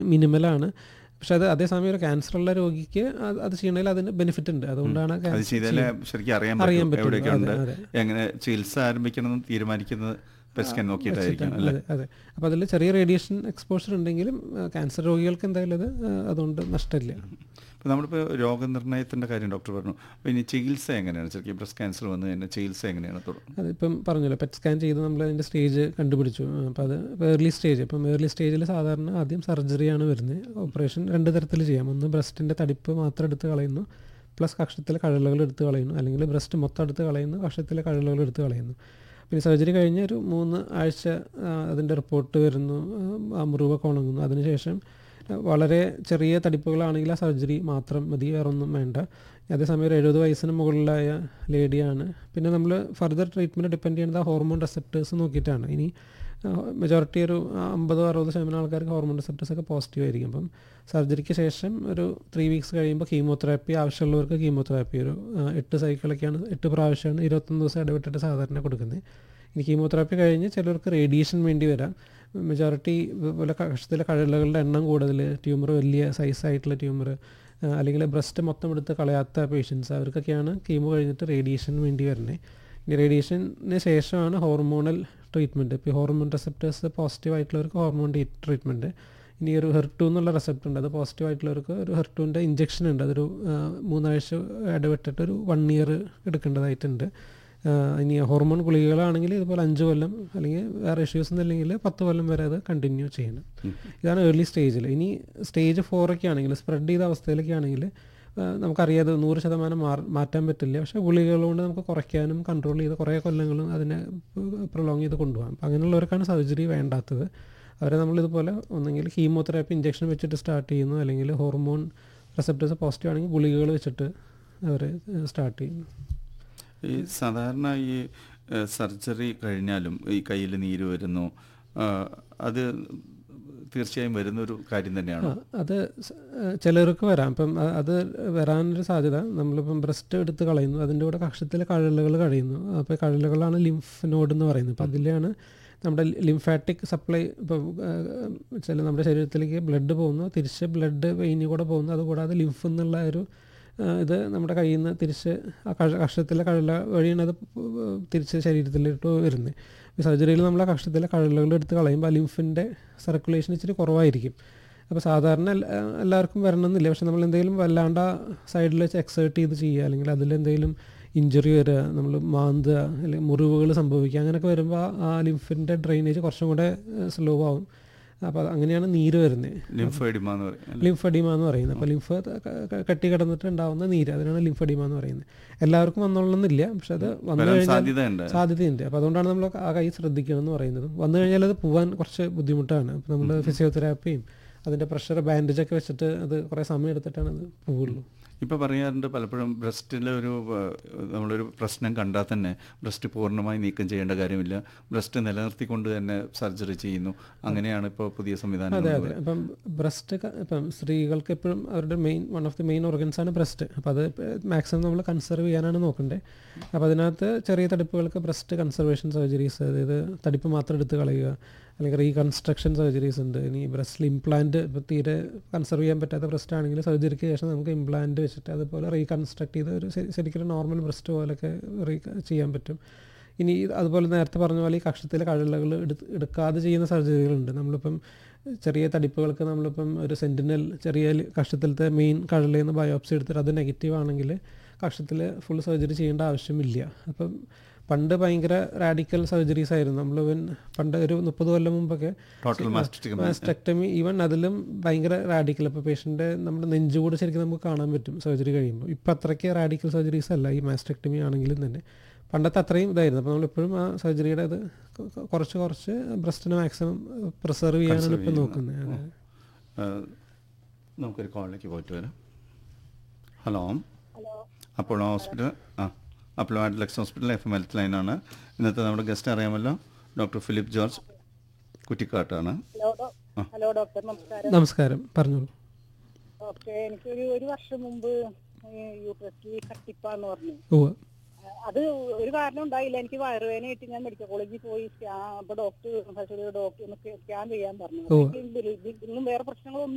മിനിമലാണ് പക്ഷെ അത് അതേസമയം ഒരു ക്യാൻസർ ഉള്ള രോഗിക്ക് അത് അത് ചെയ്യണമെങ്കിൽ അതിന് ബെനിഫിറ്റ് ഉണ്ട് അതുകൊണ്ടാണ് അത് ക്യാൻസർ ചെയ്താലേ ശരിക്കും അറിയാൻ അറിയാൻ പറ്റും പറ്റുള്ളൂ. എവിടെയൊക്കെ ഉണ്ട് അതെ, എങ്ങനെ ചികിത്സ ആരംഭിക്കണം എന്ന് തീരുമാനിക്കുന്നത് പെറ്റ് സ്കാൻ നോക്കിയിട്ടായിരിക്കും അല്ലേ അതെ അതെ അപ്പോൾ അതിൽ ചെറിയ റേഡിയേഷൻ എക്സ്പോഷർ ഉണ്ടെങ്കിലും ആ, ക്യാൻസർ രോഗികൾക്ക് എന്തായാലും അത് ആ, അതുകൊണ്ട് നഷ്ടമില്ല ഇപ്പോൾ നമ്മളിപ്പോൾ രോഗനിർണയത്തിൻ്റെ കാര്യം ഡോക്ടർ പറഞ്ഞു അപ്പോൾ ഇനി ചികിത്സ എങ്ങനെയാണ് ശരിക്കും ബ്രസ്റ്റ് ക്യാൻസർ വന്നു കഴിഞ്ഞാൽ ചികിത്സ എങ്ങനെയാണ് തുടങ്ങുന്നത് അതിപ്പം പറഞ്ഞല്ലോ പെറ്റ് സ്കാൻ ചെയ്ത് നമ്മൾ അതിൻ്റെ സ്റ്റേജ് കണ്ടുപിടിച്ചു അപ്പോൾ അത് ഏർലി സ്റ്റേജ് ഇപ്പം ഏർലി സ്റ്റേജിൽ സാധാരണ ആദ്യം സർജറിയാണ് വരുന്നത് ഓപ്പറേഷൻ രണ്ട് തരത്തിൽ ചെയ്യാം ഒന്ന് ബ്രസ്റ്റിൻ്റെ തടിപ്പ് മാത്രം എടുത്ത് കളയുന്നു പ്ലസ് കക്ഷത്തിലെ കഴലുകൾ എടുത്ത് കളയുന്നു അല്ലെങ്കിൽ ബ്രസ്റ്റ് മൊത്തം എടുത്ത് കളയുന്നു കക്ഷത്തിലെ കഴലുകൾ എടുത്ത് കളയുന്നു പിന്നെ സർജറി കഴിഞ്ഞ് ഒരു മൂന്ന് ആഴ്ച ആ, അതിൻ്റെ റിപ്പോർട്ട് വരുന്നു ആ, ആ മുറിവൊക്കെ ഉണങ്ങുന്നു അതിനുശേഷം വളരെ ചെറിയ തടിപ്പുകളാണെങ്കിൽ ആ സർജറി മാത്രം മതി വേറെ ഒന്നും വേണ്ട അതേസമയം ഒരു എഴുപത് വയസ്സിന് മുകളിലായ ലേഡിയാണ് പിന്നെ നമ്മൾ ഫർദർ ട്രീറ്റ്മെൻറ്റ് ഡിപ്പെൻഡ് ചെയ്യുന്നത് ആ ഹോർമോൺ റിസപ്റ്റേഴ്സ് നോക്കിയിട്ടാണ് ഇനി മെജോറിറ്റി ഒരു അമ്പതോ അറുപതോ ശതമാനം ആൾക്കാർക്ക് ഹോർമോൺ റിസപ്റ്റേഴ്സ് ഒക്കെ പോസിറ്റീവ് ആയിരിക്കും അപ്പം സർജറിക്ക് ശേഷം ഒരു ത്രീ വീക്സ് കഴിയുമ്പോൾ കീമോതെറാപ്പി ആവശ്യമുള്ളവർക്ക് കീമോതെറാപ്പി ഒരു ആ, എട്ട് സൈക്കിളൊക്കെയാണ് എട്ട് പ്രാവശ്യമാണ് ഇരുപത്തൊന്ന് ദിവസം ഇടവിട്ടിട്ട് സാധാരണ കൊടുക്കുന്നത് ഇനി കീമോതെറാപ്പി കഴിഞ്ഞ് ചിലർക്ക് റേഡിയേഷൻ വേണ്ടി വരാം മെജോറിറ്റി പോലെ കക്ഷത്തിലെ കഴലുകളുടെ എണ്ണം കൂടുതൽ ട്യൂമർ വലിയ സൈസായിട്ടുള്ള ട്യൂമർ അല്ലെങ്കിൽ ബ്രസ്റ്റ് മൊത്തം എടുത്ത് കളയാത്ത പേഷ്യൻസ് അവർക്കൊക്കെയാണ് കീമോ കഴിഞ്ഞിട്ട് റേഡിയേഷൻ വേണ്ടി വരുന്നത് ഇനി റേഡിയേഷന് ശേഷമാണ് ഹോർമോണൽ ട്രീറ്റ്മെൻറ്റ് ഇപ്പോൾ ഹോർമോൺ റിസപ്റ്റേഴ്സ് പോസിറ്റീവ് ആയിട്ടുള്ളവർക്ക് ഹോർമോൺ ട്രീറ്റ്മെൻറ്റ് ഇനി ഒരു ഹെർട്ടു എന്നുള്ള റിസപ്റ്റ് ഉണ്ട് അത് പോസിറ്റീവ് ആയിട്ടുള്ളവർക്ക് ഒരു ഹെർട്ടുവിൻ്റെ ഇഞ്ചക്ഷൻ ഉണ്ട് അതൊരു ആ, മൂന്നാഴ്ച ഇടവിട്ടിട്ട് ഒരു വൺ ഇയർ എടുക്കേണ്ടതായിട്ടുണ്ട് ആ, ഇനി ഹോർമോൺ ഗുളികകളാണെങ്കിൽ ഇതുപോലെ അഞ്ച് കൊല്ലം അല്ലെങ്കിൽ വേറെ ഇഷ്യൂസ് ഒന്നുമില്ലെങ്കിൽ പത്ത് കൊല്ലം വരെ അത് കണ്ടിന്യൂ ചെയ്യണം ഇതാണ് ഏർലി സ്റ്റേജിൽ ഇനി സ്റ്റേജ് ഫോറൊക്കെ ആണെങ്കിൽ സ്പ്രെഡ് ചെയ്ത അവസ്ഥയിലൊക്കെ ആണെങ്കിൽ നമുക്കറിയാതെ നൂറ് ശതമാനം മാർ- മാറ്റാൻ പറ്റില്ല പക്ഷേ ഗുളികകൾ കൊണ്ട് നമുക്ക് കുറയ്ക്കാനും കൺട്രോൾ ചെയ്ത് കുറേ കൊല്ലങ്ങളും അതിനെ പ്രൊലോങ് ചെയ്ത് കൊണ്ടുപോകാം അപ്പം അങ്ങനെയുള്ളവർക്കാണ് സർജറി വേണ്ടാത്തത് അവരെ നമ്മളിതുപോലെ ഒന്നെങ്കിൽ കീമോതെറാപ്പി ഇഞ്ചക്ഷൻ വെച്ചിട്ട് സ്റ്റാർട്ട് ചെയ്യുന്നു അല്ലെങ്കിൽ ഹോർമോൺ റിസപ്റ്റേഴ്സ് പോസിറ്റീവ് ആണെങ്കിൽ ഗുളികകൾ വെച്ചിട്ട് അവർ സ്റ്റാർട്ട് ചെയ്യുന്നു ഈ സാധാരണ ഈ സർജറി കഴിഞ്ഞാലും ഈ കയ്യിൽ നീര് വരുന്നു ആ, അത് തീർച്ചയായും വരുന്നൊരു കാര്യം തന്നെയാണ് ആ, അത് സ- ഏഹ് ചിലർക്ക് വരാം ഇപ്പം അ- അത് വരാനൊരു സാധ്യത നമ്മളിപ്പം ബ്രസ്റ്റ് എടുത്ത് കളയുന്നു അതിൻ്റെ കൂടെ കക്ഷത്തിലെ കഴലുകൾ കഴിയുന്നു അപ്പോൾ കഴലുകളാണ് ലിംഫ് നോഡ് എന്ന് പറയുന്നത് അപ്പോൾ അതിലാണ് നമ്മുടെ ലിംഫാറ്റിക് സപ്ലൈ ഇപ്പം ഏഹ്, ചില നമ്മുടെ ശരീരത്തിലേക്ക് ബ്ലഡ് പോകുന്നു തിരിച്ച് ബ്ലഡ് വെയിനിൽ കൂടെ പോകുന്നു അതുകൂടാതെ ലിംഫ് എന്നുള്ള ഒരു ഏഹ്, ഇത് നമ്മുടെ കയ്യിൽ നിന്ന് തിരിച്ച് ആ കഴ കക്ഷത്തിലെ കഴല വഴിയാണ് അത് പ്- തിരിച്ച് ശരീരത്തിലോട്ട് വരുന്നത് സർജറിയിൽ നമ്മൾ ആ കക്ഷത്തിലെ കഴലുകൾ എടുത്ത് കളയുമ്പോൾ ആ ലിംഫിൻ്റെ സർക്കുലേഷൻ ഇച്ചിരി കുറവായിരിക്കും അപ്പോൾ സാധാരണ എല്ലാ- എല്ലാവർക്കും വരണമെന്നില്ല പക്ഷെ നമ്മൾ എന്തെങ്കിലും വല്ലാണ്ട് സൈഡിൽ വെച്ച് എക്സേർട്ട് ചെയ്ത് ചെയ്യുക അല്ലെങ്കിൽ അതിലെന്തെങ്കിലും ഇഞ്ചുറി വരിക നമ്മൾ മാന്തുക അല്ലെങ്കിൽ മുറിവുകൾ സംഭവിക്കുക അങ്ങനെയൊക്കെ വരുമ്പോൾ ആ- ആ ലിംഫിൻ്റെ ഡ്രെയിനേജ് കുറച്ചും കൂടെ സ്ലോ ആവും അപ്പോൾ അങ്ങനെയാണ് നീര് വരുന്നത് ലിംഫോയിഡിമ എന്ന് പറയും അല്ലേ? ലിംഫഡിമ എന്ന് പറയുന്നത് അപ്പോൾ ലിംഫ് ക- ക- കെട്ടി കിടന്നിട്ട് ഉണ്ടാവുന്ന നീര് അതിനാണ് ലിംഫഡിമ എന്ന് പറയുന്നത് എല്ലാവർക്കും വന്നോളണമെന്നില്ല പക്ഷെ അത് വന്നു വരാൻ കഴിഞ്ഞാൽ സാധ്യതയുണ്ട് സാധ്യതയുണ്ട് അപ്പോൾ അതുകൊണ്ടാണ് നമ്മൾ ആ കൈ ശ്രദ്ധിക്കണം എന്ന് പറയുന്നത് വന്നു കഴിഞ്ഞാൽ അത് പോകാൻ കുറച്ച് ബുദ്ധിമുട്ടാണ് അപ്പോൾ നമ്മൾ ഫിസിയോതെറാപ്പിയും അതിൻ്റെ പ്രഷർ ബാൻഡേജൊക്കെ വെച്ചിട്ട് അത് കുറേ സമയം എടുത്തിട്ടാണ് അത് പോവുള്ളൂ ഇപ്പോൾ പറയാറുണ്ട് പലപ്പോഴും ബ്രസ്റ്റിൽ ഒരു ആ, നമ്മളൊരു പ്രശ്നം കണ്ടാൽ തന്നെ ബ്രസ്റ്റ് പൂർണ്ണമായി നീക്കം ചെയ്യേണ്ട കാര്യമില്ല ബ്രസ്റ്റ് നിലനിർത്തിക്കൊണ്ട് തന്നെ സർജറി ചെയ്യുന്നു അങ്ങനെയാണ് ഇപ്പോൾ പുതിയ സംവിധാനം അതെ അതെ അപ്പം ബ്രസ്റ്റ് ഇപ്പം സ്ത്രീകൾക്ക് എപ്പോഴും അവരുടെ main one of the main organs ആണ് ബ്രസ്റ്റ് അപ്പോൾ അത് മാക്സിമം നമ്മൾ കൺസർവ് ചെയ്യാനാണ് നോക്കേണ്ടത് അപ്പോൾ അതിനകത്ത് ചെറിയ തടിപ്പുകൾക്ക് ബ്രസ്റ്റ് കൺസർവേഷൻ സർജറീസ് അതായത് തടിപ്പ് മാത്രം എടുത്ത് കളയുക അല്ലെങ്കിൽ റീകൺസ്ട്രക്ഷൻ സർജറീസ് ഉണ്ട് ഇനി ബ്രസ്റ്റിൽ ഇംപ്ലാന്റ് ഇപ്പോൾ തീരെ കൺസർവ് ചെയ്യാൻ പറ്റാത്ത ബ്രസ്റ്റ് ആണെങ്കിൽ സർജറിക്ക് ശേഷം നമുക്ക് ഇംപ്ലാന്റ് വെച്ചിട്ട് അതുപോലെ റീകൺസ്ട്രക്ട് ചെയ്ത് ഒരു ശരി- ശരിക്കും നോർമൽ ബ്രസ്റ്റ് പോലൊക്കെ റീ ചെയ്യാൻ പറ്റും ഇനി ഇത് അതുപോലെ നേരത്തെ പറഞ്ഞ പോലെ ഈ കക്ഷത്തിലെ കഴലുകൾ എടുത്ത് എടുക്കാതെ ചെയ്യുന്ന സർജറികളുണ്ട് നമ്മളിപ്പം ചെറിയ തടിപ്പുകൾക്ക് നമ്മളിപ്പം ഒരു സെൻറ്റിനൽ ചെറിയ ലി- കക്ഷത്തിലത്തെ മെയിൻ കഴലിൽ നിന്ന് ബയോപ്സി എടുത്തിട്ട് അത് നെഗറ്റീവ് ആണെങ്കിൽ കക്ഷത്തിൽ ഫുൾ സർജറി ചെയ്യേണ്ട ആവശ്യമില്ല അപ്പം പണ്ട് ഭയങ്കര റാഡിക്കൽ സർജറീസ് ആയിരുന്നു നമ്മൾ പണ്ട് ഒരു മുപ്പത് കൊല്ലം മുമ്പൊക്കെ ടോട്ടൽ മാസ്റ്ററ്റിക് മാസ്റ്റക്ടമി ഈവൻ അതിലും ഭയങ്കര റാഡിക്കൽ അപ്പോൾ പേഷ്യൻ്റെ നമ്മുടെ നെഞ്ചുകൂടെ ശരിക്കും നമുക്ക് കാണാൻ പറ്റും സർജറി കഴിയുമ്പോൾ ഇപ്പം അത്രയ്ക്ക് റാഡിക്കൽ സർജറീസ് അല്ല ഈ മാസ്റ്റക്ടമി ആണെങ്കിലും തന്നെ പണ്ടത്തെ അത്രയും ഇതായിരുന്നു അപ്പോൾ നമ്മളിപ്പോഴും ആ സർജറിയുടെ അത് കൊ- കൊ- കുറച്ച് കുറച്ച് ബ്രസ്റ്റിനെ മാക്സിമം പ്രിസർവ് ചെയ്യാനാണ് ഇപ്പം നോക്കുന്നത് അതെ. നമുക്കൊരു കോളിലേക്ക് പോയിട്ട് വരാം ഹലോ ഹലോ അപ്പോളോ ഹോസ്പിറ്റൽ ആ Apollo Adlux hospital F M health ലൈനാണ് ഇന്നത്തെ നമ്മുടെ ഗസ്റ്റ് അറിയാമല്ലോ ഡോക്ടർ ഫിലിപ്പ് ജോർജ് കുറ്റിക്കാട്ടാണ് ഹലോ ഡോ- ഹലോ ഡോക്ടർ നമസ്കാരം നമസ്കാരം പറഞ്ഞോളൂ ഡോക്ടർ എനിക്കൊരു ഒരു വർഷം മുമ്പ് യൂട്രസ് കട്ടിപ്പാന്ന് പറഞ്ഞു ഓ ആ, അത് ഒരു കാരണം ഉണ്ടായില്ല എനിക്ക് വയറുവേദനയായിട്ട് ഞാൻ മെഡിക്കൽ കോളേജിൽ പോയി സ്കാൻ അപ്പൊ ഡോക്ടർ ഡോക്ടർ ഒന്ന് സ്കാൻ ചെയ്യാൻ പറഞ്ഞു ഓ. എനിക്ക് ഇതിൽ- ഇതിൽ- ഇതിലും വേറെ പ്രശ്നങ്ങളൊന്നും